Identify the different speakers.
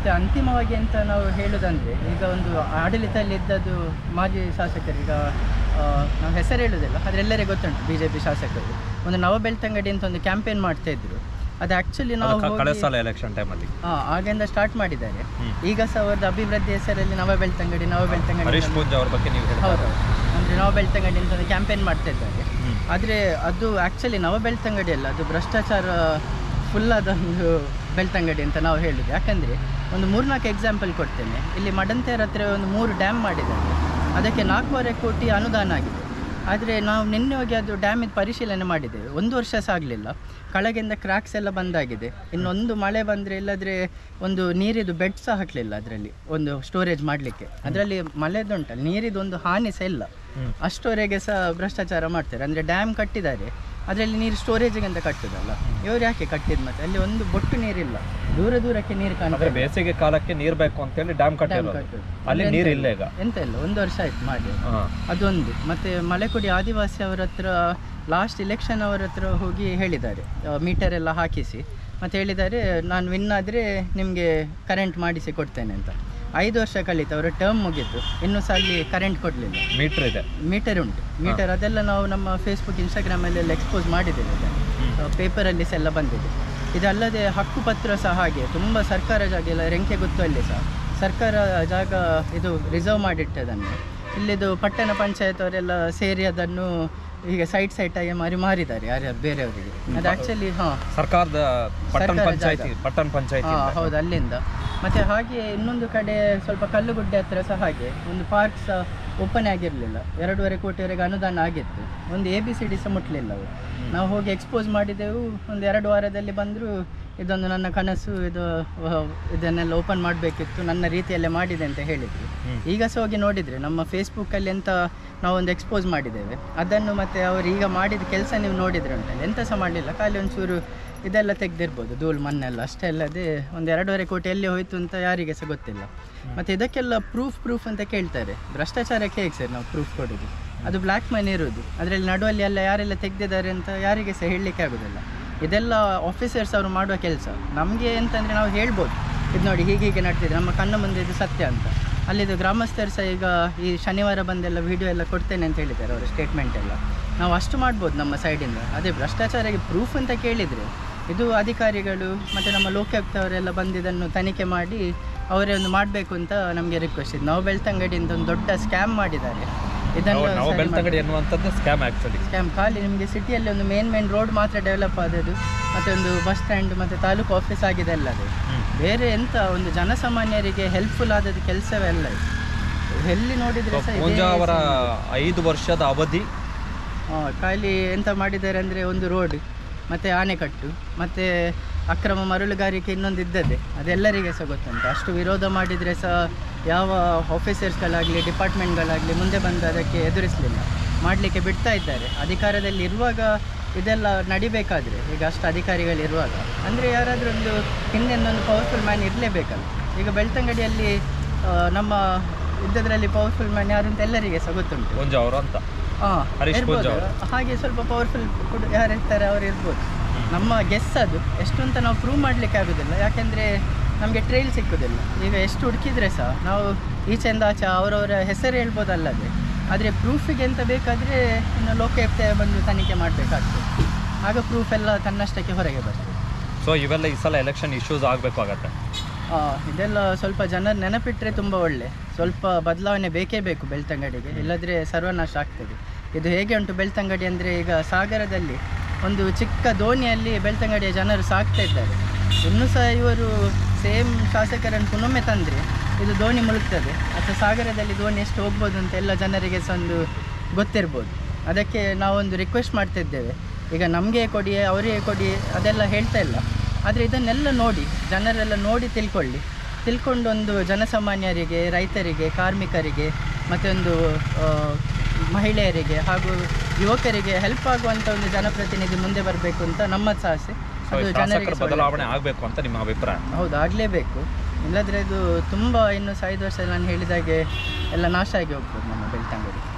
Speaker 1: ಮತ್ತು ಅಂತಿಮವಾಗಿ ಅಂತ ನಾವು ಹೇಳೋದಂದರೆ ಈಗ ಒಂದು ಆಡಳಿತದಲ್ಲಿದ್ದದ್ದು ಮಾಜಿ ಶಾಸಕರು ಈಗ ಆ, ನಾವು ಹೆಸರು ಹೇಳೋದಿಲ್ಲ ಆದರೆ ಎಲ್ಲರಿಗೂ ಗೊತ್ತುಂಟು ಬಿ ಜೆ ಪಿ ಶಾಸಕರು ಒಂದು ನವ ಬೆಳ್ತಂಗಡಿ ಅಂತ ಒಂದು ಕ್ಯಾಂಪೇನ್ ಮಾಡ್ತಾ ಇದ್ರು ಅದು ಆ್ಯಕ್ಚುಲಿ ನಾವು
Speaker 2: ಅದು ಕ- ಕಳೆದ
Speaker 1: ಹೋಗಿ-
Speaker 2: ಸಲ ಎಲೆಕ್ಷನ್ ಟೈಮಲ್ಲಿ
Speaker 1: ಹಾ ಆಗಿಂದ ಸ್ಟಾರ್ಟ್ ಮಾಡಿದ್ದಾರೆ
Speaker 2: ಹ್ಮ್.
Speaker 1: ಈಗ ಸಹ ಅವರದ್ದು ಅಭಿವೃದ್ಧಿ ಹೆಸರಲ್ಲಿ ನವ ಬೆಳ್ತಂಗಡಿ ನವ ಬೆಳ್ತಂಗಡಿ
Speaker 2: ಹರೀಶ್
Speaker 1: ಅಂತ-
Speaker 2: ಪೂಂಜ್ ಅವ್ರ ಬಗ್ಗೆ ನೀವು ಹೇಳ್ತಾ
Speaker 1: ಹೌದು ಅಂದರೆ ನವ ಬೆಳ್ತಂಗಡಿ ಅಂತ ಒಂದು ಕ್ಯಾಂಪೇನ್ ಮಾಡ್ತಾ ಇದ್ದಾರೆ
Speaker 2: ಹ್ಮ್.
Speaker 1: ಆದರೆ ಅದು ಆ್ಯಕ್ಚುಲಿ ನವ ಬೆಳ್ತಂಗಡಿ ಅಲ್ಲ ಅದು ಭ್ರಷ್ಟಾಚಾರ ಫುಲ್ ಅದೊಂದು ಬೆಳ್ತಂಗಡಿ ಅಂತ ನಾವು ಹೇಳೋದು ಯಾಕಂದರೆ ಒಂದು ಮೂರ್ನಾಲ್ಕು ಎಕ್ಸಾಂಪಲ್ ಕೊಡ್ತೇನೆ ಇಲ್ಲಿ ಮಡಂತೆಯರ ಹತ್ರ ಒಂದು ಮೂರು ಡ್ಯಾಮ್ ಮಾಡಿದ್ದಾರೆ ಅದಕ್ಕೆ ನಾಲ್ಕೂವರೆ ಕೋಟಿ ಅನುದಾನ ಆಗಿದೆ ಆದರೆ ನಾವು ನಿನ್ನೆ ಹೋಗಿ ಅದು ಡ್ಯಾಮಿದ ಪರಿಶೀಲನೆ ಮಾಡಿದ್ದೇವೆ ಒಂದು ವರ್ಷ ಸಹ ಆಗಲಿಲ್ಲ ಕೆಳಗಿಂದ ಕ್ರ್ಯಾಕ್ಸ್ ಎಲ್ಲ ಬಂದಾಗಿದೆ ಇನ್ನೊಂದು ಮಳೆ ಬಂದರೆ ಇಲ್ಲದ್ರೆ ಒಂದು ನೀರಿದು ಬೆಡ್ ಸಹ ಹಾಕಲಿಲ್ಲ ಅದರಲ್ಲಿ ಒಂದು ಸ್ಟೋರೇಜ್ ಮಾಡಲಿಕ್ಕೆ ಅದರಲ್ಲಿ ಮಳೆದುಂಟಲ್ಲ ನೀರಿದು ಒಂದು ಹಾನಿ ಸಹ ಇಲ್ಲ
Speaker 2: ಹ್ಮ್.
Speaker 1: ಅಷ್ಟವರೆಗೆ ಸಹ ಭ್ರಷ್ಟಾಚಾರ ಮಾಡ್ತಾರೆ ಅಂದರೆ ಡ್ಯಾಮ್ ಕಟ್ಟಿದ್ದಾರೆ ಅದರಲ್ಲಿ ನೀರು ಸ್ಟೋರೇಜಿಗೆ ಅಂತ ಕಟ್ಟುದಲ್ಲ ಇವ್ರು ಯಾಕೆ ಕಟ್ಟಿದ್ ಮತ್ತೆ ಅಲ್ಲಿ ಒಂದು ಬೊಟ್ಟು ನೀರಿಲ್ಲ ದೂರ ದೂರಕ್ಕೆ ನೀರು
Speaker 2: ಅಂದ್ರೆ
Speaker 1: ಕಾಣ್ತದೆ
Speaker 2: ಬೇಸಿಗೆ ಕಾಲಕ್ಕೆ ನೀರ್ ಬೇಕು ಅಂತ ಹೇಳಿ ಡ್ಯಾಮ್
Speaker 1: ಡ್ಯಾಮ್
Speaker 2: ಕಟ್ಟಿರೋದು
Speaker 1: ಕಟ್ಟುದು
Speaker 2: ಅಲ್ಲಿ
Speaker 1: ಎಂತ
Speaker 2: ನೀರ್ ಇಲ್ಲ ಈಗ
Speaker 1: ಎಂತ ಇಲ್ಲ ಒಂದು ವರ್ಷ ಆಯ್ತು ಮಾಡಿ
Speaker 2: ಹಾ.
Speaker 1: ಅದೊಂದು ಮತ್ತು ಮಲೆಕುಡಿ ಆದಿವಾಸಿ ಅವರ ಹತ್ರ ಲಾಸ್ಟ್ ಇಲೆಕ್ಷನ್ ಅವರ ಹತ್ರ ಹೋಗಿ ಹೇಳಿದ್ದಾರೆ ಮೀಟರ್ ಎಲ್ಲ ಹಾಕಿಸಿ ಮತ್ತು ಹೇಳಿದ್ದಾರೆ ನಾನು ವಿನ್ ಆದರೆ ನಿಮಗೆ ಕರೆಂಟ್ ಮಾಡಿಸಿ ಕೊಡ್ತೇನೆ ಅಂತ ಐದು ವರ್ಷ ಕಳೀತು ಅವರ ಟರ್ಮ್ ಮುಗೀತು ಇನ್ನೂ ಸಹ ಅಲ್ಲಿ ಕರೆಂಟ್ ಕೊಡಲಿಲ್ಲ
Speaker 2: ಮೀಟರ್ ಇದೆ
Speaker 1: ಮೀಟರ್ ಉಂಟು ಮೀಟರ್ ಅದೆಲ್ಲ ನಾವು ನಮ್ಮ ಫೇಸ್ಬುಕ್ ಇನ್ಸ್ಟಾಗ್ರಾಮಲ್ಲೆಲ್ಲ ಎಕ್ಸ್ಪೋಸ್ ಮಾಡಿದ್ದೇವೆ ಅದನ್ನು ಪೇಪರಲ್ಲಿ ಸಹ ಎಲ್ಲ ಬಂದಿದೆ ಇದಲ್ಲದೆ ಹಕ್ಕುಪತ್ರ ಸಹ ಹಾಗೆ ತುಂಬ ಸರ್ಕಾರ ಜಾಗ ಎಲ್ಲ ರೆಂಕೆ ಗುತ್ತಲ್ಲಿ ಸಹ ಸರ್ಕಾರ ಜಾಗ ಇದು ರಿಸರ್ವ್ ಮಾಡಿಟ್ಟದನ್ನು ಇಲ್ಲಿದು ಪಟ್ಟಣ ಪಂಚಾಯತ್ ಅವರೆಲ್ಲ ಸೇರಿ ಅದನ್ನು ಈಗ ಸೈಟ್ ಸೈಟಾಗಿ ಮಾರಿ ಮಾರಿದ್ದಾರೆ ಯಾರ್ಯಾರು ಬೇರೆಯವರಿಗೆ ಅದು ಆ್ಯಕ್ಚುಲಿ ಹಾಂ
Speaker 2: ಸರ್ಕಾರದ ಪಟ್ಟಣ
Speaker 1: ಸರ್ಕಾರ
Speaker 2: ಪಂಚಾಯತಿ
Speaker 1: ಜಾಗ.
Speaker 2: ಪಟ್ಟಣ ಪಂಚಾಯತಿ
Speaker 1: ಹಾ, ಹೌದು ಅಲ್ಲಿಂದ ಮತ್ತೆ ಹಾಗೆ ಇನ್ನೊಂದು ಕಡೆ ಸ್ವಲ್ಪ ಕಲ್ಲುಗುಡ್ಡೆ ಹತ್ರ ಸಹ ಹಾಗೆ ಒಂದು ಪಾರ್ಕ್ ಸಹ ಓಪನ್ ಆಗಿರಲಿಲ್ಲ ಎರಡೂವರೆ ಕೋಟಿವರೆಗೆ ಅನುದಾನ ಆಗಿತ್ತು ಒಂದು ಎ ಬಿ ಸಿ ಡಿ ಸಹ ಮುಟ್ಲಿಲ್ಲ ಅವು ನಾವು ಹೋಗಿ ಎಕ್ಸ್ಪೋಸ್ ಮಾಡಿದೆವು ಒಂದು ಎರಡು ವಾರದಲ್ಲಿ ಬಂದರೂ ಇದೊಂದು ನನ್ನ ಕನಸು ಇದು ಅಹ್, ಇದನ್ನೆಲ್ಲ ಓಪನ್ ಮಾಡಬೇಕಿತ್ತು ನನ್ನ ರೀತಿಯಲ್ಲೇ ಮಾಡಿದೆ ಅಂತ ಹೇಳಿದರು
Speaker 2: ಹ್ಮ್.
Speaker 1: ಈಗ ಸಹ ಹೋಗಿ ನೋಡಿದರೆ ನಮ್ಮ ಫೇಸ್ಬುಕ್ಕಲ್ಲಿ ಎಂತ ನಾವೊಂದು ಎಕ್ಸ್ಪೋಸ್ ಮಾಡಿದ್ದೇವೆ ಅದನ್ನು ಮತ್ತೆ ಅವರು ಈಗ ಮಾಡಿದ ಕೆಲಸ ನೀವು ನೋಡಿದ್ರೆ ಉಂಟಲ್ಲ ಎಂತ ಸಹ ಮಾಡಲಿಲ್ಲ ಖಾಲಿ ಒಂಚೂರು ಇದೆಲ್ಲ ತೆಗೆದಿರ್ಬೋದು ಧೂಳು ಮಣ್ಣೆಲ್ಲ ಅಷ್ಟೇ ಅಲ್ಲದೆ ಒಂದು ಎರಡೂವರೆ ಕೋಟಿ ಎಲ್ಲಿ ಹೋಯ್ತು ಅಂತ ಯಾರಿಗೆ ಸಹ ಗೊತ್ತಿಲ್ಲ ಮತ್ತು ಇದಕ್ಕೆಲ್ಲ ಪ್ರೂಫ್ ಪ್ರೂಫ್ ಅಂತ ಕೇಳ್ತಾರೆ ಭ್ರಷ್ಟಾಚಾರಕ್ಕೆ ಹೇಗೆ ಸರ್ ನಾವು ಪ್ರೂಫ್ ಕೊಡೋದು ಅದು ಬ್ಲ್ಯಾಕ್ ಮನಿ ಇರೋದು ಅದರಲ್ಲಿ ನಡುವಲ್ಲಿ ಎಲ್ಲ ಯಾರೆಲ್ಲ ತೆಗೆದಿದ್ದಾರೆ ಅಂತ ಯಾರಿಗೆ ಸಹ ಹೇಳಲಿಕ್ಕೆ ಆಗೋದಿಲ್ಲ ಇದೆಲ್ಲ ಆಫೀಸರ್ಸ್ ಅವರು ಮಾಡುವ ಕೆಲಸ ನಮಗೆ ಅಂತಂದರೆ ನಾವು ಹೇಳ್ಬೋದು ಇದು ನೋಡಿ ಹೀಗೆ ಹೀಗೆ ನಡ್ತಿದೆ ನಮ್ಮ ಕಣ್ಣ ಮುಂದೆ ಇದು ಸತ್ಯ ಅಂತ ಅಲ್ಲಿದು ಗ್ರಾಮಸ್ಥರು ಸಹ ಈಗ ಈ ಶನಿವಾರ ಬಂದೆಲ್ಲ ವಿಡಿಯೋ ಎಲ್ಲ ಕೊಡ್ತೇನೆ ಅಂತ ಹೇಳಿದ್ದಾರೆ ಅವರ ಸ್ಟೇಟ್ಮೆಂಟ್ ಎಲ್ಲ ನಾವು ಅಷ್ಟು ಮಾಡ್ಬೋದು ನಮ್ಮ ಸೈಡಿಂದ ಅದೇ ಭ್ರಷ್ಟಾಚಾರಕ್ಕೆ ಪ್ರೂಫ್ ಅಂತ ಕೇಳಿದರೆ ಇದು ಅಧಿಕಾರಿಗಳು ಮತ್ತು ನಮ್ಮ ಲೋಕಾಯುಕ್ತ ಅವರೆಲ್ಲ ಬಂದು ಇದನ್ನು ತನಿಖೆ ಮಾಡಿ ಅವರೇ ಒಂದು ಮಾಡಬೇಕು ಅಂತ ನಮಗೆ ರಿಕ್ವೆಸ್ಟ್ ಇದೆ ನಾವು ಬೆಳ್ತಂಗಡಿಯಿಂದ ಒಂದು ದೊಡ್ಡ ಸ್ಕ್ಯಾಮ್ ಮಾಡಿದ್ದಾರೆ ಇದನ್ನು
Speaker 2: ನಾವು ಬೆಳ್ತಂಗಡಿ ಎನ್ನುವಂಥದ್ದು ಸ್ಕ್ಯಾಮ್ ಆಕ್ಚುಲಿ
Speaker 1: ಸ್ಕ್ಯಾಮ್ ಖಾಲಿ ನಿಮಗೆ ಸಿಟಿಯಲ್ಲಿ ಒಂದು ಮೇನ್ ಮೇನ್ ರೋಡ್ ಮಾತ್ರ ಡೆವಲಪ್ ಆದದ್ದು ಮತ್ತು ಒಂದು ಬಸ್ ಸ್ಟ್ಯಾಂಡ್ ಮತ್ತು ತಾಲೂಕು ಆಫೀಸ್ ಆಗಿದೆ ಅಲ್ಲ ಅದು ಬೇರೆ ಎಂತ ಒಂದು ಜನಸಾಮಾನ್ಯರಿಗೆ ಹೆಲ್ಪ್ಫುಲ್ ಆದದ್ದು ಕೆಲಸವೇ ಅಲ್ಲ ಇದು ಎಲ್ಲಿ ನೋಡಿದ್ರೆ ಸಹ ಇದೇ
Speaker 2: ಪೂಂಜಾ ಅವರ
Speaker 1: ಸಮಸ್ಯೆ.
Speaker 2: ಐದು ವರ್ಷದ ಅವಧಿ
Speaker 1: ಆ, ಖಾಲಿ ಎಂತ ಮಾಡಿದ್ದಾರೆ ಅಂದರೆ ಒಂದು ರೋಡ್ ಮತ್ತು ಆಣೆಕಟ್ಟು ಮತ್ತು ಅಕ್ರಮ ಮರಳುಗಾರಿಕೆ ಇನ್ನೊಂದು ಇದ್ದದ್ದೇ ಅದೆಲ್ಲರಿಗೆ ಸಹ ಗೊತ್ತುಂಟು ಅಷ್ಟು ವಿರೋಧ ಮಾಡಿದರೆ ಸಹ ಯಾವ ಆಫೀಸರ್ಸ್ಗಳಾಗಲಿ ಡಿಪಾರ್ಟ್ಮೆಂಟ್ಗಳಾಗಲಿ ಮುಂದೆ ಬಂದು ಅದಕ್ಕೆ ಎದುರಿಸಲಿಲ್ಲ ಮಾಡಲಿಕ್ಕೆ ಬಿಡ್ತಾ ಇದ್ದಾರೆ ಅಧಿಕಾರದಲ್ಲಿ ಇರುವಾಗ ಇದೆಲ್ಲ ನಡಿಬೇಕಾದ್ರೆ ಈಗ ಅಷ್ಟು ಅಧಿಕಾರಿಗಳಿರುವಾಗ ಅಂದರೆ ಯಾರಾದರೂ ಒಂದು ಹಿಂದೆ ಒಂದು ಪವರ್ಫುಲ್ ಮ್ಯಾನ್ ಇರಲೇಬೇಕಲ್ಲ ಈಗ ಬೆಳ್ತಂಗಡಿಯಲ್ಲಿ ಆ, ನಮ್ಮ ಇದ್ದದ್ರಲ್ಲಿ ಪವರ್ಫುಲ್ ಮ್ಯಾನ್ ಯಾರು ಅಂತ ಎಲ್ಲರಿಗೆ ಸಹ ಗೊತ್ತುಂಟು
Speaker 2: ಪೂಂಜಾ ಅವರು ಅಂತ
Speaker 1: ಹಾ,
Speaker 2: ಹರೀಶ್
Speaker 1: ಇರ್ಬೋದು.
Speaker 2: ಪೂಂಜಾ
Speaker 1: ಹಾಗೆ ಸ್ವಲ್ಪ ಪವರ್ಫುಲ್ ಯಾರು ಇರ್ತಾರೆ ಅವ್ರು ಇರ್ಬೋದು ನಮ್ಮ ಗೆಸ್ ಅದು ಎಷ್ಟು ಅಂತ ನಾವು ಪ್ರೂವ್ ಮಾಡಲಿಕ್ಕೆ ಆಗೋದಿಲ್ಲ ಯಾಕೆಂದರೆ ನಮಗೆ ಟ್ರೈಲ್ ಸಿಕ್ಕೋದಿಲ್ಲ ಈಗ ಎಷ್ಟು ಹುಡುಕಿದ್ರೆ ಸಹ ನಾವು ಈಚೆಯಿಂದ ಆಚೆ ಅವರವರ ಹೆಸರು ಹೇಳ್ಬೋದಲ್ಲದೆ ಆದರೆ ಪ್ರೂಫಿಗೆ ಅಂತ ಬೇಕಾದರೆ ಇನ್ನು ಲೋಕಾಯುಕ್ತ ಬಂದು ತನಿಖೆ ಮಾಡಬೇಕಾಗ್ತದೆ ಆಗ ಪ್ರೂಫ್ ಎಲ್ಲ ತನ್ನಷ್ಟಕ್ಕೆ ಹೊರಗೆ ಬರ್ತದೆ
Speaker 2: ಸೊ ಇವೆಲ್ಲ ಈ ಸಲ ಎಲೆಕ್ಷನ್ ಇಶ್ಯೂಸ್ ಆಗಬೇಕಾಗತ್ತೆ
Speaker 1: ಆ, ಇದೆಲ್ಲ ಸ್ವಲ್ಪ ಜನರು ನೆನಪಿಟ್ಟರೆ ತುಂಬ ಒಳ್ಳೆ ಸ್ವಲ್ಪ ಬದಲಾವಣೆ ಬೇಕೇ ಬೇಕು ಬೆಳ್ತಂಗಡಿಗೆ ಇಲ್ಲದ್ರೆ ಸರ್ವನಾಶ ಆಗ್ತದೆ ಇದು ಹೇಗೆ ಉಂಟು ಬೆಳ್ತಂಗಡಿ ಅಂದರೆ ಈಗ ಸಾಗರದಲ್ಲಿ ಒಂದು ಚಿಕ್ಕ ದೋಣಿಯಲ್ಲಿ ಬೆಳ್ತಂಗಡಿಯ ಜನರು ಸಾಕ್ತಾ ಇದ್ದಾರೆ ಇನ್ನೂ ಸಹ ಇವರು ಸೇಮ್ ಶಾಸಕರನ್ನು ಪುನೊಮ್ಮೆ ತಂದರೆ ಇದು ದೋಣಿ ಮುಳುಗ್ತದೆ ಅಥವಾ ಸಾಗರದಲ್ಲಿ ದೋಣಿ ಎಷ್ಟು ಹೋಗ್ಬೋದು ಅಂತ ಎಲ್ಲ ಜನರಿಗೆ ಸಹ ಒಂದು ಗೊತ್ತಿರ್ಬೋದು ಅದಕ್ಕೆ ನಾವೊಂದು ರಿಕ್ವೆಸ್ಟ್ ಮಾಡ್ತಿದ್ದೇವೆ ಈಗ ನಮಗೆ ಕೊಡಿ ಅವರಿಗೆ ಕೊಡಿ ಅದೆಲ್ಲ ಹೇಳ್ತಾ ಇಲ್ಲ ಆದರೆ ಇದನ್ನೆಲ್ಲ ನೋಡಿ ಜನರೆಲ್ಲ ನೋಡಿ ತಿಳ್ಕೊಳ್ಳಿ ತಿಳ್ಕೊಂಡು ಒಂದು ಜನಸಾಮಾನ್ಯರಿಗೆ ರೈತರಿಗೆ ಕಾರ್ಮಿಕರಿಗೆ ಮತ್ತೊಂದು ಆ, ಮಹಿಳೆಯರಿಗೆ ಹಾಗೂ ಯುವಕರಿಗೆ ಹೆಲ್ಪ್ ಆಗುವಂಥ ಒಂದು ಜನಪ್ರತಿನಿಧಿ ಮುಂದೆ ಬರಬೇಕು ಅಂತ ನಮ್ಮ ಸಹ ಆಸೆ
Speaker 2: ಸೊ
Speaker 1: ಅದು
Speaker 2: ಶಾಸಕರ
Speaker 1: ಜನರಿಗೆ ಸಹ
Speaker 2: ಬದಲಾವಣೆ ಆಗಬೇಕು ಅಂತ ನಿಮ್ಮ ಅಭಿಪ್ರಾಯ
Speaker 1: ಹೌದು ಆಗಲೇಬೇಕು ಇಲ್ಲದ್ರೆ ಇದು ತುಂಬ ಇನ್ನು ಸಹ ಐದು ವರ್ಷ ನಾನು ಹೇಳಿದಾಗೆ ಎಲ್ಲ ನಾಶ ಆಗಿ ಹೋಗ್ಬೋದು ನಮ್ಮ ಬೆಳ್ತಂಗಡಿ